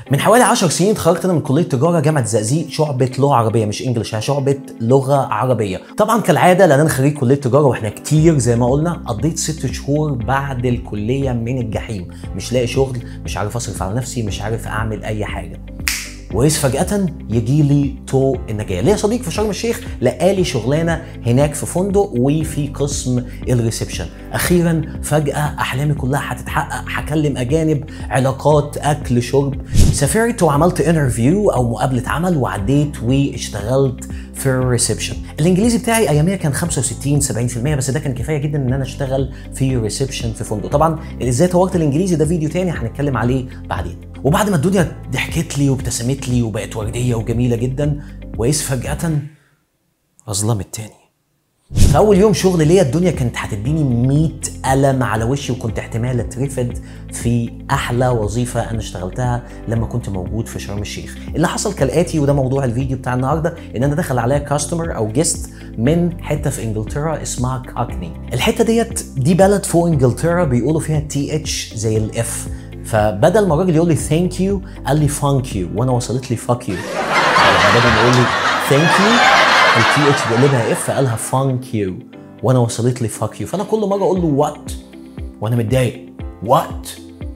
من حوالي 10 سنين اتخرجت انا من كليه تجاره جامعه الزقازيق شعبه لغه عربيه مش انجلش هي شعبه لغه عربيه طبعا كالعاده لان انا خريج كليه تجاره واحنا كتير زي ما قلنا قضيت ست شهور بعد الكليه من الجحيم مش لاقي شغل مش عارف اصرف على نفسي مش عارف اعمل اي حاجه وإذ فجأة يجي لي طوق النجاة، ليا صديق في شرم الشيخ لقالي شغلانة هناك في فندق وفي قسم الريسبشن، أخيرا فجأة أحلامي كلها هتتحقق، هكلم أجانب، علاقات، أكل، شرب، سافرت وعملت انترفيو أو مقابلة عمل وعديت واشتغلت في الريسبشن. الإنجليزي بتاعي أياميها كان 65 70% بس ده كان كفاية جدا إن أنا أشتغل في ريسبشن في فندق، طبعا إزاي طورت الإنجليزي ده فيديو تاني هنتكلم عليه بعدين. وبعد ما الدنيا ضحكت لي وابتسمت لي وبقت ورديه وجميله جدا واذ فجاه اظلمت تاني في اول يوم شغل ليا الدنيا كانت هتديني 100 قلم على وشي وكنت احتمال اترفد في احلى وظيفه انا اشتغلتها لما كنت موجود في شرم الشيخ اللي حصل كالاتي وده موضوع الفيديو بتاع النهارده ان انا دخل عليا كاستمر او جيست من حته في انجلترا اسمها كاكني الحته ديت دي بلد فوق انجلترا بيقولوا فيها تي اتش زي الاف فبدل ما الراجل يقول لي ثانك يو قال لي فانك يو وانا وصلت لي فاك يو يعني بدل ما يقول لي ثانك يو التي اتش بيقلبها اف فقالها فانك يو وانا وصلت لي فاك يو فانا كل مره اقول له وات وانا متضايق وات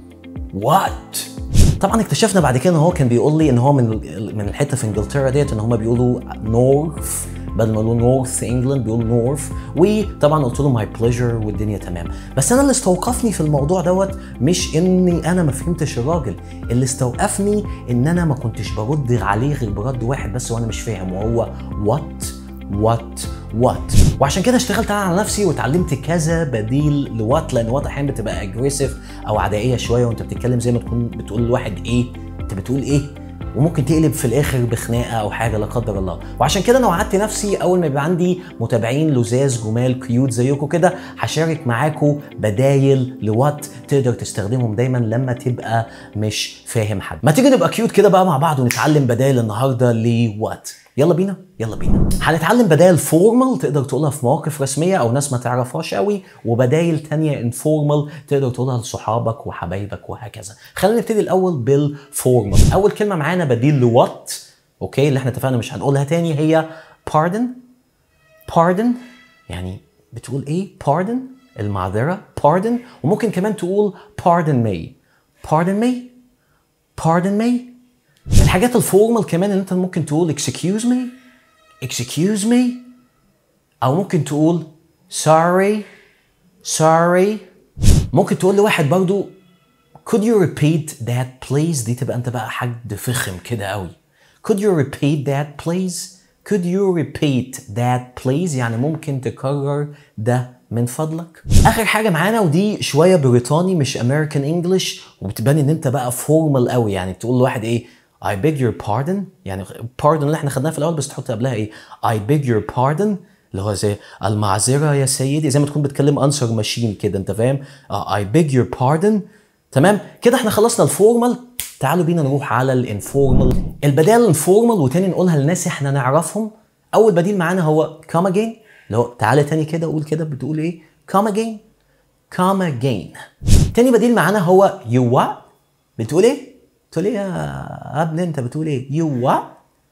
وات طبعا اكتشفنا بعد كده ان هو كان بيقول لي ان هو من من الحته في انجلترا ديت ان هم بيقولوا نورث بدل ما يقولوا نورث انجلاند بيقولوا نورث وطبعا قلت له ماي بليجر والدنيا تمام بس انا اللي استوقفني في الموضوع دوت مش اني انا ما فهمتش الراجل اللي استوقفني ان انا ما كنتش برد عليه غير برد واحد بس وانا مش فاهم وهو وات وات وات وعشان كده اشتغلت انا على نفسي واتعلمت كذا بديل لوات لان وات احيانا بتبقى اجريسيف او عدائيه شويه وانت بتتكلم زي ما تكون بتقول لواحد ايه انت بتقول ايه وممكن تقلب في الاخر بخناقه او حاجه لا قدر الله وعشان كده انا وعدت نفسي اول ما يبقى عندي متابعين لزاز جمال كيوت زيكم كده هشارك معاكم بدايل لوات تقدر تستخدمهم دايما لما تبقى مش فاهم حد ما تيجي نبقى كيوت كده بقى مع بعض ونتعلم بدايل النهارده لوات يلا بينا يلا بينا هنتعلم بدايل فورمال تقدر تقولها في مواقف رسميه او ناس ما تعرفهاش قوي وبدايل تانية انفورمال تقدر تقولها لصحابك وحبايبك وهكذا خلينا نبتدي الاول بالفورمال اول كلمه معانا بديل لوات اوكي اللي احنا اتفقنا مش هنقولها تاني هي pardon pardon يعني بتقول ايه pardon المعذره pardon وممكن كمان تقول pardon me pardon me pardon me الحاجات الفورمال كمان ان انت ممكن تقول excuse me excuse me او ممكن تقول sorry sorry ممكن تقول لواحد برضو could you repeat that please دي تبقى انت بقى حد فخم كده قوي could you repeat that please could you repeat that please يعني ممكن تكرر ده من فضلك اخر حاجه معانا ودي شويه بريطاني مش امريكان انجلش وبتبان ان انت بقى فورمال قوي يعني تقول لواحد ايه I beg your pardon يعني pardon اللي احنا خدناها في الاول بس تحط قبلها ايه I beg your pardon اللي هو زي المعذره يا سيدي زي ما تكون بتكلم انسر ماشين كده انت فاهم uh, I beg your pardon تمام كده احنا خلصنا الفورمال تعالوا بينا نروح على الانفورمال البدائل الانفورمال وتاني نقولها للناس احنا نعرفهم اول بديل معانا هو come again اللي هو تعالى تاني كده قول كده بتقول ايه come again come again تاني بديل معانا هو you what بتقول ايه بتقول ايه يا ابن انت بتقول ايه you what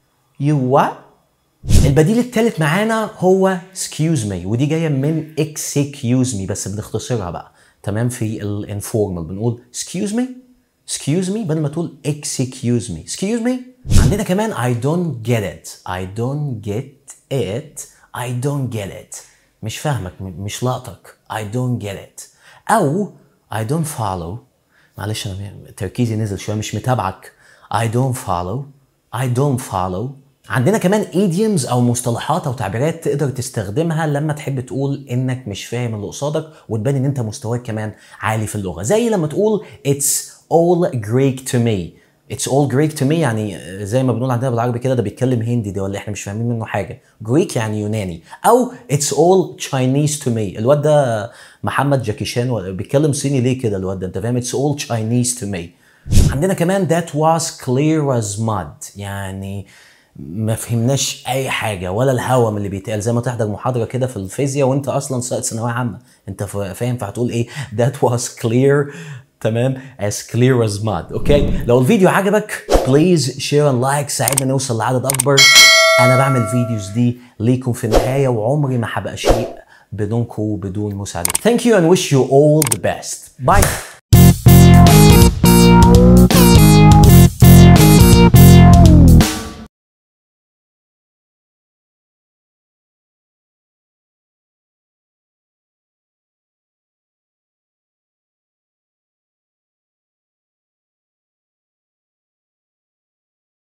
you what البديل الثالث معانا هو excuse me ودي جايه من excuse me بس بنختصرها بقى تمام في الانفورمال بنقول excuse me excuse me بدل ما تقول excuse me excuse me عندنا كمان I don't get it I don't get it I don't get it مش فاهمك مش لاقطك I don't get it أو I don't follow معلش أنا تركيزي نزل شوية مش متابعك I don't follow I don't follow عندنا كمان idioms أو مصطلحات أو تعبيرات تقدر تستخدمها لما تحب تقول إنك مش فاهم اللي قصادك وتبان إن أنت مستواك كمان عالي في اللغة زي لما تقول it's all Greek to me It's all Greek to me يعني زي ما بنقول عندنا بالعربي كده ده بيتكلم هندي ده ولا احنا مش فاهمين منه حاجه Greek يعني يوناني او It's all Chinese to me الواد ده محمد جاكي شان بيتكلم صيني ليه كده الواد ده انت فاهم It's all Chinese to me عندنا كمان that was clear as mud يعني ما فهمناش اي حاجه ولا الهوا من اللي بيتقال زي ما تحضر محاضره كده في الفيزياء وانت اصلا ساقط ثانويه عامه انت فاهم فهتقول ايه that was clear تمام as clear as mud اوكي لو الفيديو عجبك بليز شير اند لايك ساعدنا نوصل لعدد اكبر انا بعمل فيديوز دي ليكم في النهايه وعمري ما هبقى شيء بدونكم وبدون مساعدة. Thank you and wish you all the best. Bye.